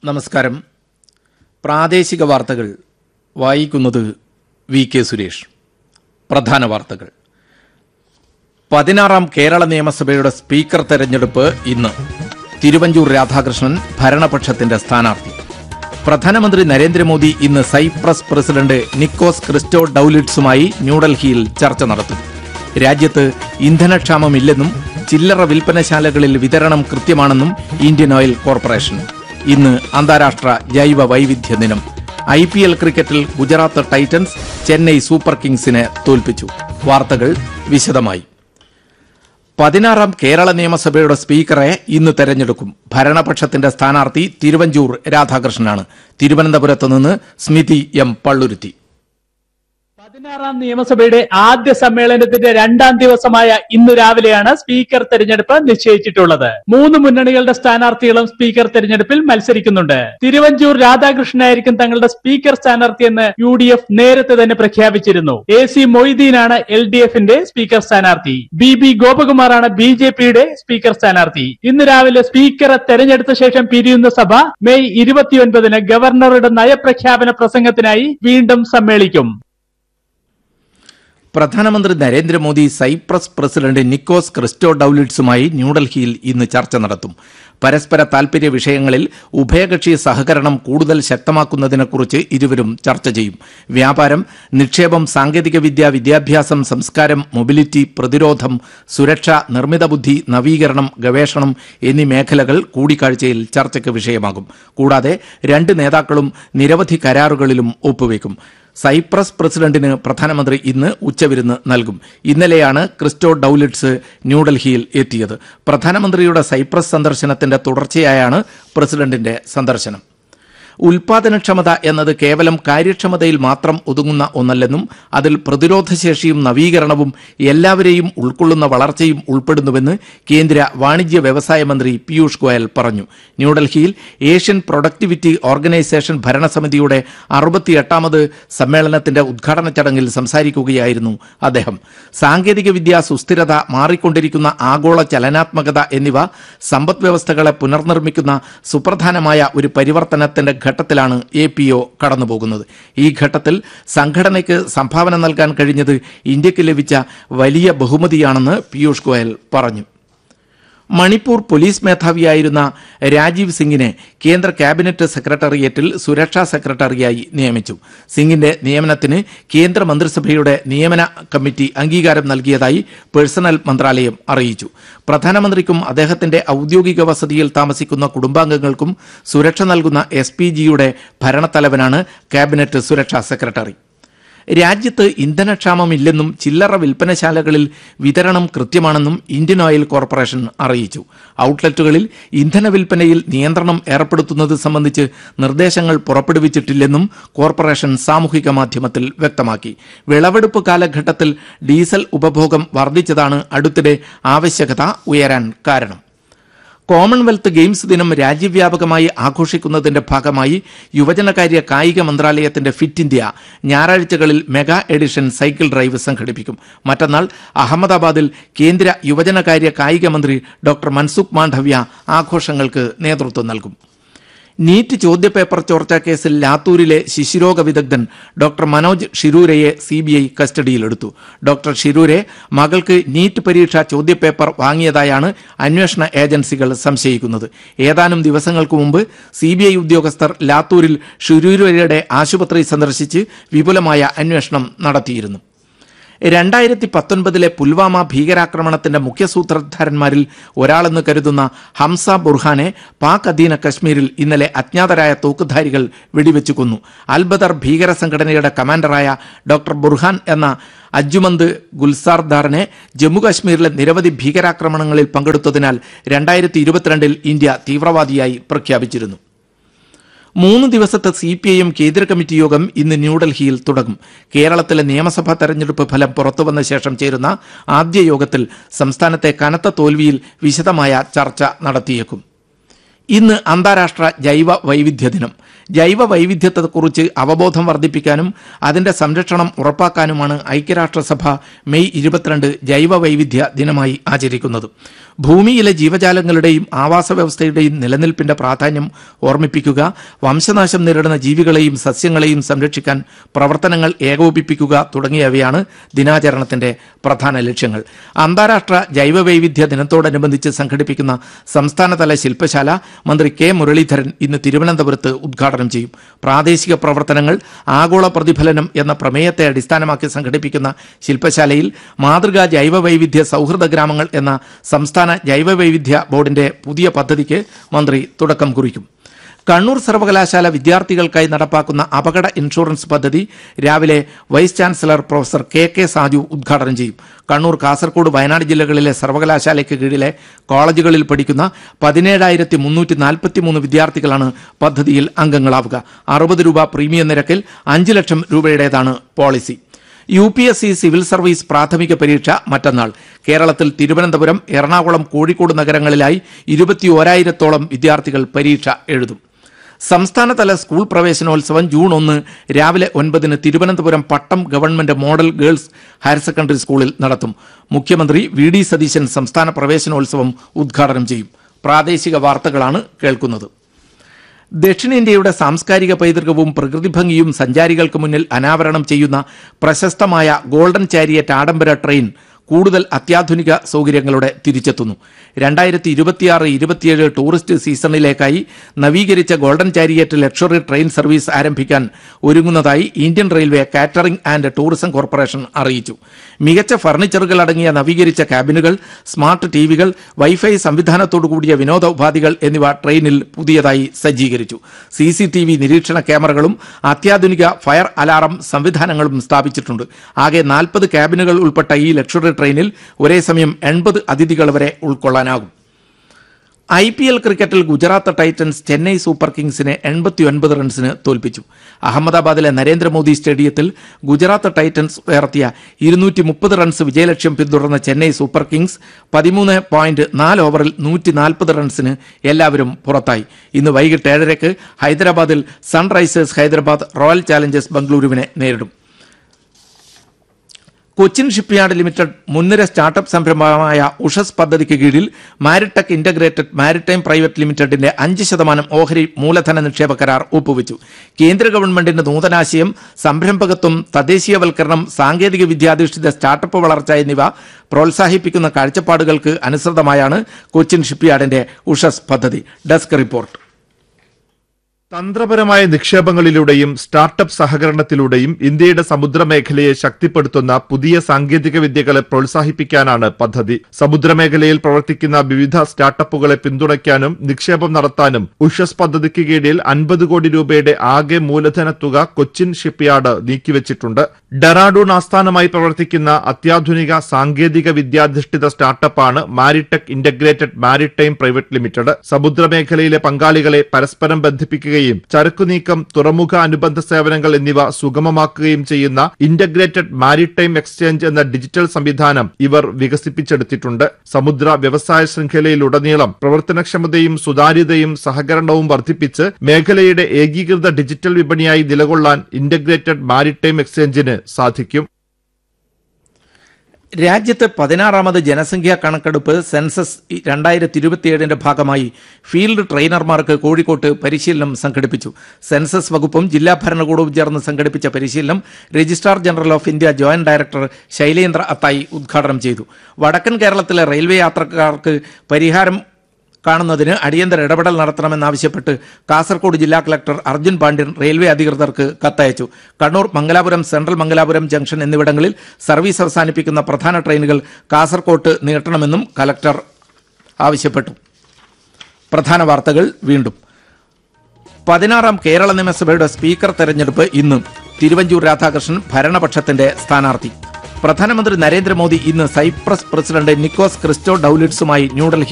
നമസ്കാരം പ്രാദേശിക വാർത്തകൾ വായിക്കുന്നത് വി കെ സുരേഷ് പ്രധാന വാർത്തകൾ പതിനാറാം കേരള നിയമസഭയുടെ സ്പീക്കർ തെരഞ്ഞെടുപ്പ് ഇന്ന് തിരുവഞ്ചൂർ രാധാകൃഷ്ണൻ ഭരണപക്ഷത്തിന്റെ സ്ഥാനാർത്ഥി പ്രധാനമന്ത്രി നരേന്ദ്രമോദി ഇന്ന് സൈപ്രസ് പ്രസിഡന്റ് നിക്കോസ് ക്രിസ്റ്റോ ഡൌലിറ്റ്സുമായി ന്യൂഡൽഹിയിൽ ചർച്ച നടത്തും രാജ്യത്ത് ഇന്ധനക്ഷാമമില്ലെന്നും ചില്ലറ വിൽപ്പനശാലകളിൽ വിതരണം കൃത്യമാണെന്നും ഇന്ത്യൻ ഓയിൽ കോർപ്പറേഷൻ ഇന്ന് അന്താരാഷ്ട്ര ജൈവ വൈവിധ്യ ദിനം ഐ പി എൽ ക്രിക്കറ്റിൽ ഗുജറാത്ത് ടൈറ്റൻസ് ചെന്നൈ സൂപ്പർ കിങ്സിനെ തോൽപ്പിച്ചു വാർത്തകൾ വിശദമായി പതിനാറാം കേരള നിയമസഭയുടെ സ്പീക്കറെ ഇന്ന് തെരഞ്ഞെടുക്കും ഭരണപക്ഷത്തിന്റെ സ്ഥാനാർത്ഥി തിരുവഞ്ചൂർ രാധാകൃഷ്ണനാണ് തിരുവനന്തപുരത്ത് നിന്ന് സ്മിതി എം പള്ളുരുത്തി പതിനാറാം നിയമസഭയുടെ ആദ്യ സമ്മേളനത്തിന്റെ രണ്ടാം ദിവസമായ ഇന്ന് രാവിലെയാണ് സ്പീക്കർ തെരഞ്ഞെടുപ്പ് നിശ്ചയിച്ചിട്ടുള്ളത് മൂന്ന് മുന്നണികളുടെ സ്ഥാനാർത്ഥികളും സ്പീക്കർ തെരഞ്ഞെടുപ്പിൽ മത്സരിക്കുന്നുണ്ട് തിരുവഞ്ചൂർ രാധാകൃഷ്ണനായിരിക്കും തങ്ങളുടെ സ്പീക്കർ സ്ഥാനാർത്ഥിയെന്ന് യു ഡി എഫ് നേരത്തെ തന്നെ പ്രഖ്യാപിച്ചിരുന്നു എ സി മൊയ്തീനാണ് എൽ ഡി എഫിന്റെ സ്പീക്കർ സ്ഥാനാർത്ഥി ബി ബി ഗോപകുമാറാണ് ബി ജെ പിയുടെ സ്പീക്കർ സ്ഥാനാർത്ഥി ഇന്ന് രാവിലെ സ്പീക്കറെ തെരഞ്ഞെടുത്ത ശേഷം പിരിയുന്ന സഭ മെയ് ഇരുപത്തിയൊൻപതിന് ഗവർണറുടെ നയപ്രഖ്യാപന പ്രസംഗത്തിനായി വീണ്ടും സമ്മേളിക്കും പ്രധാനമന്ത്രി Narendra Modi Cyprus president Nikos Christo ഡൌലിറ്റ്സുമായി ന്യൂഡൽഹിയിൽ ഇന്ന് ചർച്ച നടത്തും പരസ്പര താൽപര്യ വിഷയങ്ങളിൽ ഉഭയകക്ഷി സഹകരണം കൂടുതൽ ശക്തമാക്കുന്നതിനെക്കുറിച്ച് ഇരുവരും ചർച്ച ചെയ്യും വ്യാപാരം നിക്ഷേപം സാങ്കേതികവിദ്യ വിദ്യാഭ്യാസം സംസ്കാരം മൊബിലിറ്റി പ്രതിരോധം സുരക്ഷ നിർമ്മിത ബുദ്ധി നവീകരണം ഗവേഷണം എന്നീ മേഖലകൾ കൂടിക്കാഴ്ചയിൽ ചർച്ചയ്ക്ക് വിഷയമാകും കൂടാതെ രണ്ട് നേതാക്കളും നിരവധി കരാറുകളിലും ഒപ്പുവെക്കും സൈപ്രസ് പ്രസിഡന്റിന് പ്രധാനമന്ത്രി ഇന്ന് ഉച്ചവിരുന്ന് നൽകും ഇന്നലെയാണ് ക്രിസ്റ്റോ ഡൌലിറ്റ്സ് ന്യൂഡൽഹിയിൽ എത്തിയത് പ്രധാനമന്ത്രിയുടെ സൈപ്രസ് സന്ദർശനത്തിന്റെ തുടർച്ചയായാണ് പ്രസിഡന്റിന്റെ സന്ദർശനം ഉൽപാദനക്ഷമത എന്നത് കേവലം കാര്യക്ഷമതയിൽ മാത്രം ഒതുങ്ങുന്ന ഒന്നല്ലെന്നും അതിൽ പ്രതിരോധശേഷിയും നവീകരണവും എല്ലാവരെയും ഉൾക്കൊള്ളുന്ന വളർച്ചയും ഉൾപ്പെടുന്നുവെന്ന് കേന്ദ്ര വാണിജ്യ വ്യവസായ മന്ത്രി പീയൂഷ് ഗോയൽ പറഞ്ഞു ന്യൂഡൽഹിയിൽ ഏഷ്യൻ പ്രൊഡക്ടിവിറ്റി ഓർഗനൈസേഷൻ ഭരണസമിതിയുടെ അറുപത്തിയെട്ടാമത് സമ്മേളനത്തിന്റെ ഉദ്ഘാടന ചടങ്ങിൽ സംസാരിക്കുകയായിരുന്നു അദ്ദേഹം സാങ്കേതികവിദ്യ സുസ്ഥിരത മാറിക്കൊണ്ടിരിക്കുന്ന ആഗോള ചലനാത്മകത എന്നിവ സമ്പദ് വ്യവസ്ഥകളെ പുനർനിർമ്മിക്കുന്ന സുപ്രധാനമായ ഒരു പരിവർത്തനത്തിന്റെ ഘട്ടത്തിലാണ് എ പി ഒ കടന്നുപോകുന്നത് ഈ ഘട്ടത്തിൽ സംഘടനയ്ക്ക് സംഭാവന നൽകാൻ കഴിഞ്ഞത് ഇന്ത്യക്ക് ലഭിച്ച വലിയ ബഹുമതിയാണെന്ന് പീയൂഷ് ഗോയൽ പറഞ്ഞു മണിപ്പൂർ പോലീസ് മേധാവിയായിരുന്ന രാജീവ് സിംഗിനെ കേന്ദ്ര ക്യാബിനറ്റ് സെക്രട്ടേറിയറ്റിൽ സുരക്ഷാ സെക്രട്ടറിയായി നിയമിച്ചു സിംഗിന്റെ നിയമനത്തിന് കേന്ദ്ര മന്ത്രിസഭയുടെ നിയമന കമ്മിറ്റി അംഗീകാരം നൽകിയതായി പേഴ്സണൽ മന്ത്രാലയം അറിയിച്ചു പ്രധാനമന്ത്രിക്കും അദ്ദേഹത്തിന്റെ ഔദ്യോഗിക വസതിയിൽ താമസിക്കുന്ന കുടുംബാംഗങ്ങൾക്കും സുരക്ഷ നൽകുന്ന എസ് പി ജിയുടെ ഭരണത്തലവനാണ് ക്യാബിനറ്റ് സുരക്ഷാ സെക്രട്ടറി രാജ്യത്ത് ഇന്ധനക്ഷാമമില്ലെന്നും ചില്ലറ വിൽപ്പനശാലകളിൽ വിതരണം കൃത്യമാണെന്നും ഇന്ത്യൻ ഓയിൽ കോർപ്പറേഷൻ അറിയിച്ചു ഔട്ട്ലെറ്റുകളിൽ ഇന്ധന വിൽപ്പനയിൽ നിയന്ത്രണം ഏർപ്പെടുത്തുന്നത് സംബന്ധിച്ച് നിർദ്ദേശങ്ങൾ പുറപ്പെടുവിച്ചിട്ടില്ലെന്നും കോർപ്പറേഷൻ സാമൂഹിക മാധ്യമത്തിൽ വ്യക്തമാക്കി വിളവെടുപ്പ് കാലഘട്ടത്തിൽ ഡീസൽ ഉപഭോഗം വർദ്ധിച്ചതാണ് അടുത്തിടെ ആവശ്യകത ഉയരാൻ കാരണം കോമൺവെൽത്ത് ഗെയിംസ് ദിനം രാജ്യവ്യാപകമായി ആഘോഷിക്കുന്നതിന്റെ ഭാഗമായി യുവജനകാര്യ കായിക മന്ത്രാലയത്തിന്റെ ഫിറ്റ് ഇന്ത്യ ഞായറാഴ്ചകളിൽ മെഗാ എഡിഷൻ സൈക്കിൾ ഡ്രൈവ് സംഘടിപ്പിക്കും മറ്റന്നാൾ അഹമ്മദാബാദിൽ കേന്ദ്ര യുവജനകാര്യ കായിക മന്ത്രി ഡോക്ടർ മൻസുഖ് മാണ്ഡവ്യ ആഘോഷങ്ങൾക്ക് നേതൃത്വം നൽകും നീറ്റ് ചോദ്യപേപ്പർ ചോർച്ചാ കേസിൽ ലാത്തൂരിലെ ശിശുരോഗ വിദഗ്ധൻ ഡോക്ടർ മനോജ് ഷിരൂരയെ സി ബി ഐ കസ്റ്റഡിയിലെടുത്തു ഡോക്ടർ ഷിരൂരെ മകൾക്ക് നീറ്റ് പരീക്ഷ ചോദ്യപേപ്പർ വാങ്ങിയതായാണ് അന്വേഷണ ഏജൻസികൾ സംശയിക്കുന്നത് ഏതാനും ദിവസങ്ങൾക്ക് മുമ്പ് സി ബി ഐ ഉദ്യോഗസ്ഥർ ലാത്തൂരിൽ ഷിരൂരയുടെ ആശുപത്രി സന്ദർശിച്ച് വിപുലമായ അന്വേഷണം നടത്തിയിരുന്നു രണ്ടായിരത്തി പത്തൊൻപതിലെ പുൽവാമ ഭീകരാക്രമണത്തിന്റെ മുഖ്യസൂത്രധാരന്മാരിൽ ഒരാളെന്ന് കരുതുന്ന ഹംസ ബുർഹാനെ പാക് അധീന കശ്മീരിൽ ഇന്നലെ അജ്ഞാതരായ തോക്കുധാരികൾ വെടിവെച്ചു കൊന്നു അൽബദർ ഭീകര സംഘടനയുടെ കമാൻഡറായ ഡോക്ടർ ബുർഹാൻ എന്ന അജ്ജുമന്ത് ഗുൽസാർദാറിനെ ജമ്മുകാശ്മീരിലെ നിരവധി ഭീകരാക്രമണങ്ങളിൽ പങ്കെടുത്തതിനാൽ രണ്ടായിരത്തി ഇരുപത്തിരണ്ടിൽ ഇന്ത്യ തീവ്രവാദിയായി പ്രഖ്യാപിച്ചിരുന്നു മൂന്ന് ദിവസത്തെ സി പി ഐ എം കേന്ദ്ര കമ്മിറ്റി യോഗം ഇന്ന് ന്യൂഡൽഹിയിൽ തുടങ്ങും കേരളത്തിലെ നിയമസഭാ തെരഞ്ഞെടുപ്പ് ഫലം പുറത്തുവന്ന ശേഷം ചേരുന്ന ആദ്യ യോഗത്തിൽ സംസ്ഥാനത്തെ കനത്ത തോൽവിയിൽ വിശദമായ ചർച്ച നടത്തിയേക്കും ഇന്ന് അന്താരാഷ്ട്ര ജൈവ വൈവിധ്യ ദിനം ജൈവ വൈവിധ്യത്തെക്കുറിച്ച് അവബോധം വർദ്ധിപ്പിക്കാനും അതിന്റെ സംരക്ഷണം ഉറപ്പാക്കാനുമാണ് ഐക്യരാഷ്ട്രസഭ മെയ് ഇരുപത്തിരണ്ട് ജൈവ വൈവിധ്യ ദിനമായി ആചരിക്കുന്നത് ഭൂമിയിലെ ജീവജാലങ്ങളുടെയും ആവാസ വ്യവസ്ഥയുടെയും നിലനിൽപ്പിന്റെ പ്രാധാന്യം ഓർമ്മിപ്പിക്കുക വംശനാശം നേരിടുന്ന ജീവികളെയും സസ്യങ്ങളെയും സംരക്ഷിക്കാൻ പ്രവർത്തനങ്ങൾ ഏകോപിപ്പിക്കുക തുടങ്ങിയവയാണ് ദിനാചരണത്തിന്റെ പ്രധാന ലക്ഷ്യങ്ങൾ അന്താരാഷ്ട്ര ജൈവ വൈവിധ്യ ദിനത്തോടനുബന്ധിച്ച് സംഘടിപ്പിക്കുന്ന സംസ്ഥാനതല ശില്പശാല മന്ത്രി കെ മുരളീധരൻ ഇന്ന് തിരുവനന്തപുരത്ത് ഉദ്ഘാടനം ചെയ്യും പ്രാദേശിക പ്രവർത്തനങ്ങൾ ആഗോള പ്രതിഫലനം എന്ന പ്രമേയത്തെ അടിസ്ഥാനമാക്കി സംഘടിപ്പിക്കുന്ന ശില്പശാലയിൽ മാതൃകാ ജൈവ വൈവിധ്യ സൗഹൃദ ഗ്രാമങ്ങൾ എന്ന സംസ്ഥാന ജൈവ വൈവിധ്യ ബോർഡിന്റെ പുതിയ പദ്ധതിക്ക് മന്ത്രി തുടക്കം കുറിക്കും കണ്ണൂർ സർവകലാശാല വിദ്യാർത്ഥികൾക്കായി നടപ്പാക്കുന്ന അപകട ഇൻഷുറൻസ് പദ്ധതി രാവിലെ vice chancellor professor K K Saju ഉദ്ഘാടനം ചെയ്യും കണ്ണൂർ കാസർഗോഡ് വയനാട് ജില്ലകളിലെ സർവകലാശാലയ്ക്ക് കീഴിലെ കോളേജുകളിൽ പഠിക്കുന്ന പതിനേഴായിരത്തി മുന്നൂറ്റി നാൽപ്പത്തിമൂന്ന് വിദ്യാർത്ഥികളാണ് പദ്ധതിയിൽ അംഗങ്ങളാവുക അറുപത് രൂപ പ്രീമിയം നിരക്കിൽ അഞ്ച് ലക്ഷം രൂപയുടേതാണ് policy U P S C civil service പ്രാഥമിക പരീക്ഷ മറ്റന്നാൾ കേരളത്തിൽ തിരുവനന്തപുരം എറണാകുളം കോഴിക്കോട് നഗരങ്ങളിലായി ഇരുപത്തി ഓരായിരത്തോളം വിദ്യാർത്ഥികൾ പരീക്ഷ എഴുതും സംസ്ഥാനതല സ്കൂൾ പ്രവേശനോത്സവം ജൂൺ ഒന്ന് രാവിലെ ഒൻപതിന് Thiruvananthapuram Pattam government model girls higher secondary സ്കൂളിൽ നടത്തും മുഖ്യമന്ത്രി വി ഡി സതീശൻ സംസ്ഥാന പ്രവേശനോത്സവം ഉദ്ഘാടനം ചെയ്യും പ്രാദേശിക വാർത്തകളാണ് കേൾക്കുന്നത് ദക്ഷിണേന്ത്യയുടെ സാംസ്കാരിക പൈതൃകവും പ്രകൃതിഭംഗിയും സഞ്ചാരികൾക്ക് മുന്നിൽ അനാവരണം ചെയ്യുന്ന പ്രശസ്തമായ ഗോൾഡൻ ചാരിയറ്റ് ആഡംബര ട്രെയിൻ കൂടുതൽ അത്യാധുനിക സൗകര്യങ്ങളോടെ തിരിച്ചെത്തുന്നു രണ്ടായിരത്തി ഇരുപത്തിയാറ് ഇരുപത്തിയേഴ് ടൂറിസ്റ്റ് സീസണിലേക്കായി നവീകരിച്ച golden chariot luxury train service ആരംഭിക്കാൻ ഒരുങ്ങുന്നതായി Indian railway catering and tourism corporation അറിയിച്ചു മികച്ച ഫർണിച്ചറുകൾ അടങ്ങിയ നവീകരിച്ച ക്യാബിനുകൾ സ്മാർട്ട് ടിവികൾ വൈഫൈ സംവിധാനത്തോടു കൂടിയ വിനോദ ഉപാധികൾ എന്നിവ ട്രെയിനിൽ പുതിയതായി സജ്ജീകരിച്ചു സി സി ടി വി നിരീക്ഷണ ക്യാമറകളും അത്യാധുനിക ഫയർ അലാറം സംവിധാനങ്ങളും സ്ഥാപിച്ചിട്ടുണ്ട് ആകെ നാൽപ്പത് ക്യാബിനുകൾ ഉൾപ്പെട്ട ഈ ലക്ഷറി ട്രെയിനിൽ ഒരേ സമയം എൺപത് അതിഥികൾ വരെ ഉൾക്കൊള്ളാനാകും ഐ പി എൽ ക്രിക്കറ്റിൽ ഗുജറാത്ത് ടൈറ്റൻസ് ചെന്നൈ സൂപ്പർ കിങ്സിനെ എൺപത്തിയൊൻപത് റൺസിന് തോൽപ്പിച്ചു അഹമ്മദാബാദിലെ നരേന്ദ്രമോദി സ്റ്റേഡിയത്തിൽ ഗുജറാത്ത് ടൈറ്റൻസ് ഉയർത്തിയ ഇരുന്നൂറ്റി മുപ്പത് റൺസ് വിജയലക്ഷ്യം പിന്തുടർന്ന ചെന്നൈ സൂപ്പർ കിങ്സ് പതിമൂന്ന് പോയിന്റ് നാല് ഓവറിൽ നൂറ്റി നാൽപ്പത് റൺസിന് എല്ലാവരും പുറത്തായി ഇന്ന് വൈകിട്ട് ഏഴരയ്ക്ക് ഹൈദരാബാദിൽ സൺറൈസേഴ്സ് ഹൈദരാബാദ് റോയൽ ചാലഞ്ചേഴ്സ് ബംഗളൂരുവിനെ നേരിടും കൊച്ചിൻ ഷിപ്പ്യാർഡ് ലിമിറ്റഡ് മുൻനിര സ്റ്റാർട്ടപ്പ് സംരംഭമായ ഉഷസ് പദ്ധതിക്ക് കീഴിൽ മാരിടെക് ഇന്റഗ്രേറ്റഡ് മാരിടൈം പ്രൈവറ്റ് ലിമിറ്റഡിന്റെ അഞ്ച് ശതമാനം ഓഹരി മൂലധന നിക്ഷേപ കരാർ ഒപ്പുവെച്ചു കേന്ദ്ര ഗവൺമെന്റിന്റെ നൂതനാശയം സംരംഭകത്വം തദ്ദേശീയവൽക്കരണം സാങ്കേതിക വിദ്യാധിഷ്ഠിത സ്റ്റാർട്ടപ്പ് വളർച്ച എന്നിവ പ്രോത്സാഹിപ്പിക്കുന്ന കാഴ്ചപ്പാടുകൾക്ക് അനുസൃതമായാണ് കൊച്ചിൻ ഷിപ്പ്യാർഡിന്റെ ഉഷസ് പദ്ധതി ഡെസ്ക് റിപ്പോർട്ട് തന്ത്രപരമായ നിക്ഷേപങ്ങളിലൂടെയും സ്റ്റാർട്ടപ്പ് സഹകരണത്തിലൂടെയും ഇന്ത്യയുടെ സമുദ്രമേഖലയെ ശക്തിപ്പെടുത്തുന്ന പുതിയ സാങ്കേതിക വിദ്യകളെ പ്രോത്സാഹിപ്പിക്കാനാണ് പദ്ധതി സമുദ്രമേഖലയിൽ പ്രവർത്തിക്കുന്ന വിവിധ സ്റ്റാർട്ടപ്പുകളെ പിന്തുണയ്ക്കാനും നിക്ഷേപം നടത്താനും ഉഷസ് പദ്ധതിക്ക് കീഴിൽ അൻപത് കോടി രൂപയുടെ ആകെ മൂലധന തുക കൊച്ചിൻ ഷിപ്പ്യാർഡ് നീക്കിവച്ചിട്ടുണ്ട് ഡെറാഡൂൺ ആസ്ഥാനമായി പ്രവർത്തിക്കുന്ന അത്യാധുനിക സാങ്കേതിക വിദ്യാധിഷ്ഠിത സ്റ്റാർട്ടപ്പാണ് Maritech integrated maritime private limited സമുദ്രമേഖലയിലെ പങ്കാളികളെ പരസ്പരം ബന്ധിപ്പിക്കുകയും ചരക്കു നീക്കം തുറമുഖ അനുബന്ധ സേവനങ്ങൾ എന്നിവ സുഗമമാക്കുകയും ചെയ്യുന്ന ഇന്റഗ്രേറ്റഡ് മാരിടൈം എക്സ്ചേഞ്ച് എന്ന ഡിജിറ്റൽ സംവിധാനം ഇവർ വികസിപ്പിച്ചെടുത്തിട്ടുണ്ട് സമുദ്ര വ്യവസായ ശൃംഖലയിലുടനീളം പ്രവർത്തനക്ഷമതയും സുതാര്യതയും സഹകരണവും വർദ്ധിപ്പിച്ച് മേഖലയുടെ ഏകീകൃത ഡിജിറ്റൽ വിപണിയായി നിലകൊള്ളാൻ ഇന്റഗ്രേറ്റഡ് മാരിടൈം എക്സ്ചേഞ്ചിന് സാധിക്കും രാജ്യത്തെ പതിനാറാമത് ജനസംഖ്യാ കണക്കെടുപ്പ് സെൻസസ് രണ്ടായിരത്തി ഇരുപത്തിയേഴിന്റെ ഭാഗമായി ഫീൽഡ് ട്രെയിനർമാർക്ക് കോഴിക്കോട്ട് പരിശീലനം സംഘടിപ്പിച്ചു സെൻസസ് വകുപ്പും ജില്ലാ ഭരണകൂടവും ചേർന്ന് സംഘടിപ്പിച്ച പരിശീലനം registrar general of India joint director Shailendra Athai ഉദ്ഘാടനം ചെയ്തു വടക്കൻ കേരളത്തിലെ റെയിൽവേ യാത്രക്കാർക്ക് പരിഹാരം കാണുന്നതിന് അടിയന്തര ഇടപെടൽ നടത്തണമെന്നാവശ്യപ്പെട്ട് കാസർഗോഡ് ജില്ലാ കളക്ടർ അർജുൻ പാണ്ഡ്യൻ റെയിൽവേ അധികൃതർക്ക് കത്തയച്ചു കണ്ണൂർ മംഗലാപുരം സെൻട്രൽ മംഗലാപുരം ജംഗ്ഷൻ എന്നിവിടങ്ങളിൽ സർവീസ് അവസാനിപ്പിക്കുന്ന പ്രധാന ട്രെയിനുകൾ കാസർകോട്ട് നീട്ടണമെന്നും കലക്ടർ ആവശ്യപ്പെട്ടു പ്രധാന വാർത്തകൾ വീണ്ടും പതിനാറാം കേരള നിയമസഭയുടെ സ്പീക്കർ തെരഞ്ഞെടുപ്പ് ഇന്ന് തിരുവഞ്ചൂർ രാധാകൃഷ്ണൻ ഭരണപക്ഷത്തിന്റെ സ്ഥാനാർത്ഥി പ്രധാനമന്ത്രി നരേന്ദ്രമോദി ഇന്ന് സൈപ്രസ് പ്രസിഡന്റ് നിക്കോസ് ക്രിസ്റ്റോ ഡൌലിറ്റ്സുമായി ന്യൂഡൽഹി